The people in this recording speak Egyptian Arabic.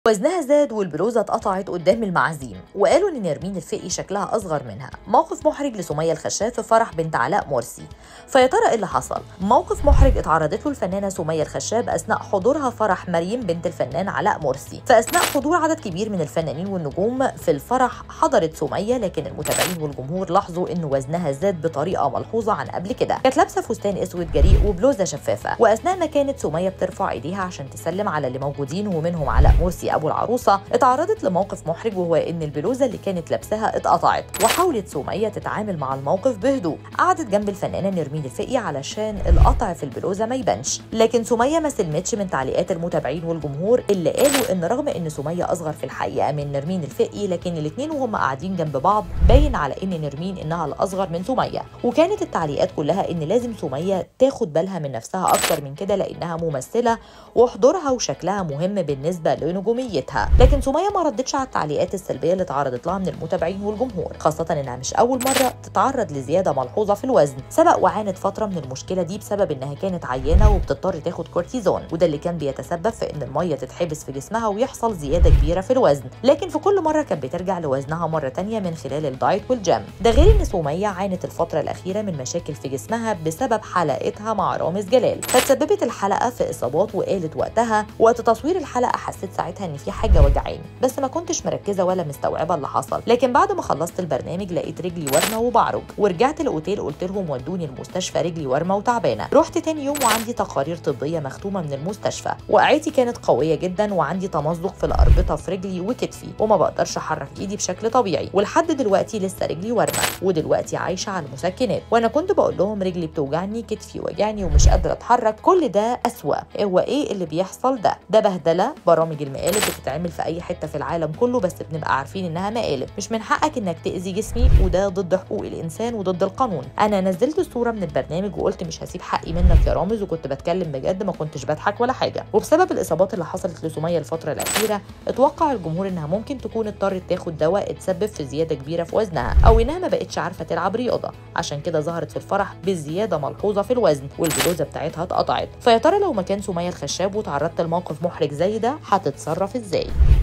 وزنها زاد والبلوزة اتقطعت قدام المعازيم وقالوا ان نرمين الفقي شكلها اصغر منها موقف محرج لسمية الخشاب في فرح بنت علاء مرسي فيا ترى ايه اللي حصل موقف محرج اتعرضت له الفنانة سمية الخشاب اثناء حضورها فرح مريم بنت الفنان علاء مرسي فاثناء حضور عدد كبير من الفنانين والنجوم في الفرح حضرت سمية لكن المتابعين والجمهور لاحظوا ان وزنها زاد بطريقة ملحوظة عن قبل كده كانت لابسة فستان اسود جريء وبلوزة شفافة واثناء ما كانت سمية بترفع ايديها عشان تسلم على اللي موجودين ومنهم علاء مرسي ابو العروسه اتعرضت لموقف محرج وهو ان البلوزه اللي كانت لابساها اتقطعت وحاولت سميه تتعامل مع الموقف بهدوء قعدت جنب الفنانه نرمين الفقي علشان القطع في البلوزه ما يبانش لكن سميه ما سلمتش من تعليقات المتابعين والجمهور اللي قالوا ان رغم ان سميه اصغر في الحقيقه من نرمين الفقي لكن الاثنين وهم قاعدين جنب بعض باين على ان نرمين انها الاصغر من سميه وكانت التعليقات كلها ان لازم سميه تاخد بالها من نفسها اكتر من كده لانها ممثله وحضورها وشكلها مهم بالنسبه لنجوميتها لكن سميه ما ردتش على التعليقات السلبيه اللي اتعرضت لها من المتابعين والجمهور خاصه انها مش اول مره تتعرض لزياده ملحوظه في الوزن سبق وعانت فتره من المشكله دي بسبب انها كانت عيانه وبتضطر تاخد كورتيزون وده اللي كان بيتسبب في ان الميه تتحبس في جسمها ويحصل زياده كبيره في الوزن لكن في كل مره كانت بترجع لوزنها مره تانية من خلال الدايت والجيم ده غير ان سميه عانت الفتره الاخيره من مشاكل في جسمها بسبب حلقتها مع رامز جلال فتسببت الحلقه في اصابات وقالت وقتها وقت تصوير الحلقه حسيت ساعتها ان في حاجه وجعاني بس ما كنتش مركزه ولا مستوعبه اللي حصل لكن بعد ما خلصت البرنامج لقيت رجلي ورمه وبعرج ورجعت الاوتيل قلت لهم ودوني المستشفى رجلي ورمه وتعبانه رحت تاني يوم وعندي تقارير طبيه مختومه من المستشفى وقعتي كانت قويه جدا وعندي تمزق في الاربطه في رجلي وكتفي وما بقدرش احرك ايدي بشكل طبيعي ولحد دلوقتي لسه رجلي ورمه ودلوقتي عايشه على المسكنات وانا كنت بقول لهم رجلي بتوجعني كتفي وجعني ومش قادره اتحرك كل ده اسوا هو ايه اللي بيحصل ده ده بهدله برامج المقالب بتتعمل في اي حته في العالم كله بس بنبقى عارفين انها مقالب مش من حقك انك تاذي جسمي وده ضد حقوق الانسان وضد القانون انا نزلت الصوره من البرنامج وقلت مش هسيب حقي منك يا رامز وكنت بتكلم بجد ما كنتش بضحك ولا حاجه وبسبب الاصابات اللي حصلت لسميه الفتره الاخيره اتوقع الجمهور انها ممكن تكون اضطرت تاخد دواء اتسبب في زياده كبيره في وزنها او انها ما بقتش عارفه تلعب رياضه عشان كده ظهرت في الفرح بزياده ملحوظه في الوزن والبلوزه بتاعتها اتقطعت فيا ترى لو مكان سميه الخشاب وتعرضت لموقف محرج زي ده هتتصرف ازاي